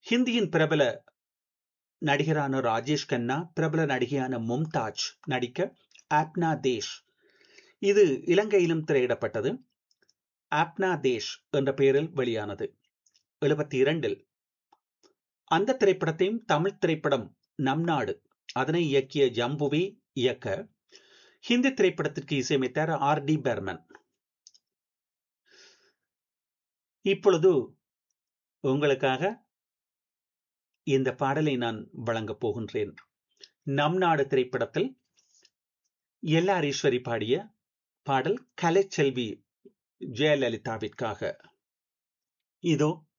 ஹிந்தியின் பிரபல நடிகரான ராஜேஷ் கண்ணா பிரபல நடிகையான மும்தாஜ் நடிக்க ஆப்னா தேஷ் இது இலங்கையிலும் திரையிடப்பட்டது ஆப்னா தேஷ் என்ற பெயரில் வெளியானது எழுபத்தி இரண்டில் அந்த திரைப்படத்தையும் தமிழ் திரைப்படம் நம் நாடு அதனை இயக்கிய ஜம்புவி இயக்க ஹிந்தி திரைப்படத்திற்கு இசையமைத்தார் ஆர் டி பெர்மன் இப்பொழுது உங்களுக்காக இந்த பாடலை நான் வழங்கப் போகின்றேன் நம் நாடு திரைப்படத்தில் எல்ஆர் ஈஸ்வரி பாடிய பாடல் கலைச்செல்வி ஜெயலலிதாவிற்காக இதோ